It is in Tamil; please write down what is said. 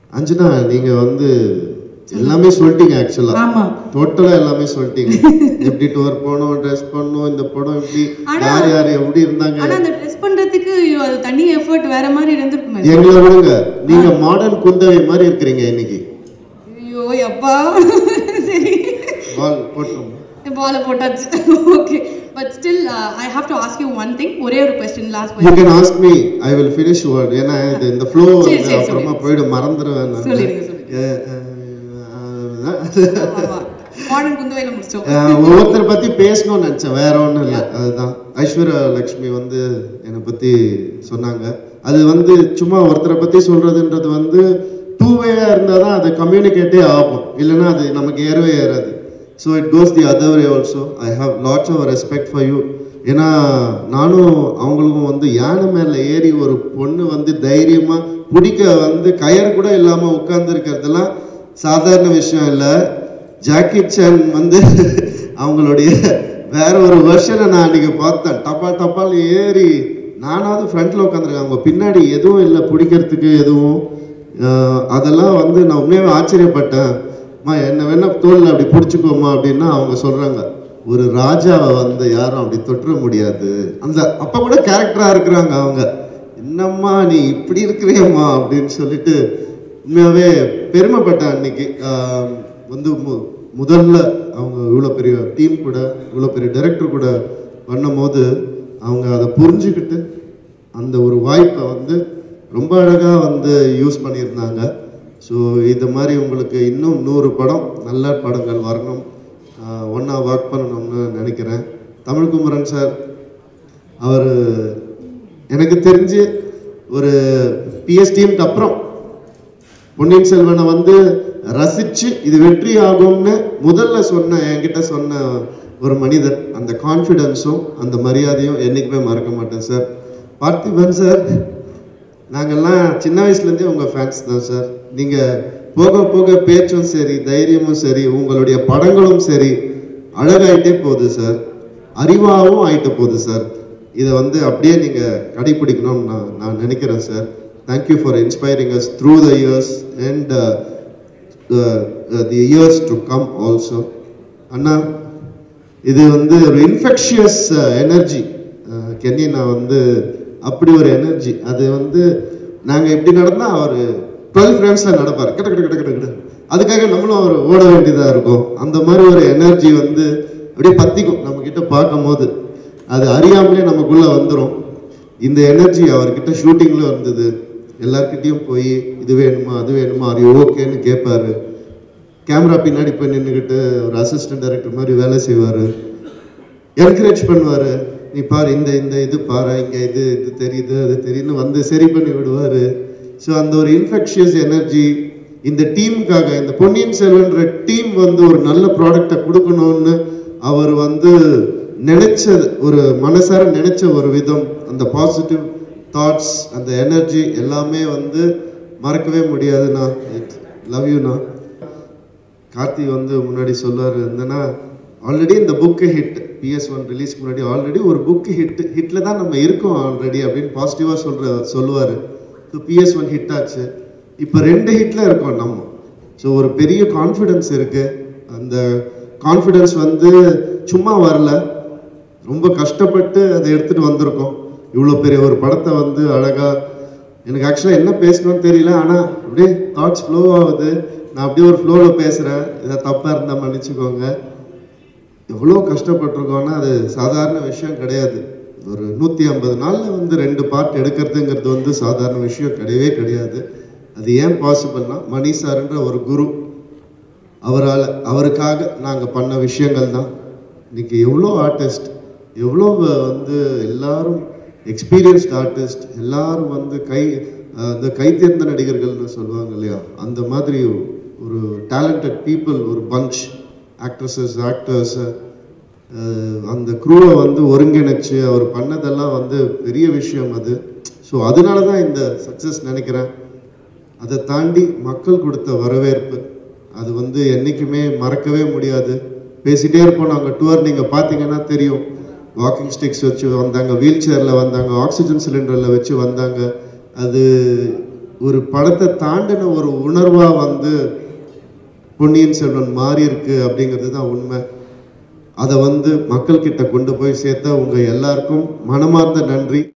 அஞ்சனா நீங்க வந்து எல்லாமே சொல்லிட்டீங்க ஆக்சுவலா ஆமா டோட்டலா எல்லாமே சொல்லிட்டீங்க எப்படி டூர் போகணும் ட்ரெஸ் பண்ணணும் இந்த படம் எப்படி ஆனா- யார் யார் எப்படி இருந்தாங்க ஆனா அந்த ட்ரெஸ் பண்றதுக்கு ஐயோ, அது தனி எஃபர்ட் வேற மாதிரி இருந்திருக்குமே எங்களை விடுங்க நீங்க மாடர்ன் குந்தவை மாதிரி இருக்கிறீங்க இன்னைக்கு ஐயோ அப்பா சரி பால் போட்டோம் பால போட்டாச்சு okay but still I have to ask you one thing ஒரே ஒரு question last you question can ask me I will finish word ஏன்னா இது இந்த ஃப்ளோ சரி, வந்து சரி, அப்புறமா சொல்லுங்க. போயிடு மறந்துடுவேன் நான். சொல்லிடுங்க, சொல்லிடுங்க. ஏ, அஹ், ஆமா மாடர்ன் குந்தவையில முடிச்சோம் அஹ், ஒவ்வொருத்தரை பத்தி பேசணும்னு நினைச்சேன் வேற ஒண்ணும் இல்லை அதுதான் ஐஸ்வர்யா லக்ஷ்மி வந்து என்னை பத்தி சொன்னாங்க அது வந்து சும்மா ஒருத்தரை பத்தி சொல்றதுன்றது வந்து டூ வேயா இருந்தால் தான் அது கம்யூனிகேட்டே ஆகும் இல்லைன்னா அது நமக்கு ஏறவே ஏறாது so it goes the other way also I have lots of respect for you ஏன்னா நானும் அவங்களுக்கும் வந்து யானை மேலே ஏறி ஒரு பொண்ணு வந்து தைரியமாக பிடிக்க வந்து கயர் கூட இல்லாமல் உட்கார்ந்துருக்கிறதுலாம் சாதாரண விஷயம் இல்லை ஜாக்கி சான் வந்து அவங்களுடைய வேற ஒரு வெர்ஷனை நான் அன்னைக்கு பார்த்தேன் டப்பால் டப்பால் ஏறி நானாவது ஃப்ரண்ட்ல உட்காந்துருக்கேன் அவங்க பின்னாடி எதுவும் இல்லை பிடிக்கிறதுக்கு எதுவும் அஹ் அதெல்லாம் வந்து நான் உண்மையாகவே ஆச்சரியப்பட்டேன் அம்மா என்ன வேணா தோல்ல அப்படி பிடிச்சிக்கோமா அப்படின்னா அவங்க சொல்றாங்க ஒரு ராஜாவை வந்து யாரும் அப்படி தொற்ற முடியாது அந்த அப்ப கூட கேரக்டரா இருக்கிறாங்க அவங்க என்னம்மா நீ இப்படி இருக்கிறியம்மா அப்படின்னு சொல்லிட்டு உண்மையாவே பெருமைப்பட்டேன் அன்னைக்கு ஆஹ் வந்து மு- முதல்ல அவங்க இவ்வளோ பெரிய டீம் கூட இவ்வளோ பெரிய டைரக்டர் கூட பண்ணும்போது அவங்க அதை புரிஞ்சுக்கிட்டு அந்த ஒரு வாய்ப்பை வந்து ரொம்ப அழகாக வந்து யூஸ் பண்ணியிருந்தாங்க ஸோ இது மாதிரி உங்களுக்கு இன்னும் நூறு படம் நல்ல படங்கள் வரணும் ஒன்றா ஒர்க் பண்ணணும்னு நினைக்கிறேன் தமிழ்குமரன் சார் அவர் எனக்கு தெரிஞ்சு ஒரு பிஎஸ் டீமுக்கு அப்புறம் பொன்னியின் செல்வனை வந்து ரசிச்சு இது வெற்றி ஆகும்னு முதல்ல சொன்ன என்கிட்ட சொன்ன ஒரு மனிதர் அந்த கான்ஃபிடென்ஸும் அந்த மரியாதையும் என்றைக்குமே மறக்க மாட்டேன் சார் பார்த்திபன் சார் நாங்கெல்லாம் சின்ன வயசுலேருந்தே உங்கள் ஃபேன்ஸ் தான் சார் நீங்கள் போக போக பேச்சும் சரி தைரியமும் சரி உங்களுடைய படங்களும் சரி அழகாயிட்டே போகுது சார் அறிவாகவும் ஆயிட்டு போகுது சார் இதை வந்து அப்படியே நீங்கள் கடைபிடிக்கணும்னு நான் நான் நினைக்கிறேன் sir thank you for inspiring us through the years and the years to come also அண்ணா இது வந்து ஒரு இன்ஃபெக்ஷியஸ் எனர்ஜி கென்னி நான் வந்து அப்படி ஒரு எனர்ஜி அது வந்து நாங்கள் எப்படி நடந்தால் அவர் டுவெல் ஃப்ரெண்ட்ஸில் நடப்பார் கிட்ட கிட்ட கிட்ட கிட்ட கிட்ட அதுக்காக நம்மளும் அவர் ஓட வேண்டியதாக இருக்கும் அந்த மாதிரி ஒரு எனர்ஜி வந்து அப்படியே பத்திக்கும் நம்ம கிட்ட பார்க்கும் போது அது அறியாமலே நமக்குள்ளே வந்துடும் இந்த எனர்ஜி அவர்கிட்ட ஷூட்டிங்கில் இருந்தது எல்லார்கிட்டயும் போய் இது வேணுமா அது வேணுமா அது ஓகேன்னு கேட்பாரு கேமரா பின்னாடி போய் நின்றுக்கிட்டு ஒரு அசிஸ்டன்ட் டைரக்டர் மாதிரி வேலை செய்வார் என்கரேஜ் பண்ணுவார் நீ பாரு இந்த இந்த இது பாரு இங்கே இது இது தெரியுது அது தெரியுதுன்னு வந்து சரி பண்ணி விடுவார் ஸோ அந்த ஒரு இன்ஃபெக்ஷியஸ் எனர்ஜி இந்த டீமுக்காக இந்த பொன்னியின் செல்வன்ற டீம் வந்து ஒரு நல்ல ப்ராடக்டை கொடுக்கணும்னு அவர் வந்து நினைச்சது ஒரு மனசார நினைச்ச ஒரு விதம் அந்த பாசிட்டிவ் தாட்ஸ் அந்த எனர்ஜி எல்லாமே வந்து மறக்கவே முடியாதுண்ணா லவ் யூண்ணா கார்த்தி வந்து முன்னாடி சொல்லுவார் என்னன்னா ஆல்ரெடி இந்த புக்கு ஹிட் பிஎஸ் ஒன் ரிலீஸ்க்கு முன்னாடி ஆல்ரெடி ஒரு புக்கு ஹிட் ஹிட்டில் தான் நம்ம இருக்கோம் ஆல்ரெடி அப்படின்னு பாசிட்டிவாக சொல்கிற சொல்லுவார் ஸோ பிஎஸ் ஒன் ஹிட் ஆச்சு இப்போ ரெண்டு ஹிட்டில் இருக்கோம் நம்ம ஸோ ஒரு பெரிய கான்ஃபிடென்ஸ் இருக்குது அந்த கான்ஃபிடென்ஸ் வந்து சும்மா வரல ரொம்ப கஷ்டப்பட்டு அதை எடுத்துகிட்டு வந்திருக்கோம் இவ்வளோ பெரிய ஒரு படத்தை வந்து அழகாக எனக்கு ஆக்சுவலாக என்ன பேசணும்னு தெரியல ஆனால் அப்படியே தாட்ஸ் ஃப்ளோ ஆகுது நான் அப்படியே ஒரு ஃப்ளோவில் பேசுகிறேன் ஏதாவது தப்பாக இருந்தால் மன்னிச்சுக்கோங்க எவ்வளோ கஷ்டப்பட்டிருக்கோன்னா அது சாதாரண விஷயம் கிடையாது ஒரு நூற்றி ஐம்பது நாளில் வந்து ரெண்டு பார்ட் எடுக்கிறதுங்கிறது வந்து சாதாரண விஷயம் கிடையவே கிடையாது அது ஏன் பாசிபிள்னா மணி சார்ன்ற ஒரு குரு அவரால் அவருக்காக நாங்கள் பண்ண விஷயங்கள் தான் இன்னைக்கு எவ்வளோ ஆர்டிஸ்ட் எவ்வளோ வந்து எல்லாரும் எக்ஸ்பீரியன்ஸ்ட் ஆர்டிஸ்ட் எல்லாரும் வந்து கை அஹ், இந்த கைத்தேர்ந்த நடிகர்கள்னு சொல்லுவாங்க இல்லையா அந்த மாதிரி ஒரு டேலண்டட் பீப்புள் ஒரு பஞ்ச் ஆக்ட்ரஸஸ் ஆக்டர்ஸ் அந்த குரூவை வந்து ஒருங்கிணைச்சு அவர் பண்ணதெல்லாம் வந்து பெரிய விஷயம் அது ஸோ அதனால தான் இந்த சக்ஸஸ் நினைக்கிறேன் அதை தாண்டி மக்கள் கொடுத்த வரவேற்பு அது வந்து என்றைக்குமே மறக்கவே முடியாது பேசிட்டே இருப்போம் நாங்கள் டூர் நீங்கள் பார்த்தீங்கன்னா தெரியும் வாக்கிங் ஸ்டிக்ஸ் வச்சு வந்தாங்க வீல் சேரில் வந்தாங்க ஆக்சிஜன் சிலிண்டரில் வச்சு வந்தாங்க அது ஒரு படத்தை தாண்டின ஒரு உணர்வாக வந்து பொன்னியின் செல்வன் மாறி இருக்கு அப்படிங்கிறது தான் உண்மை அதை வந்து மக்கள்கிட்ட கொண்டு போய் சேர்த்த உங்கள் எல்லாருக்கும் மனமார்ந்த நன்றி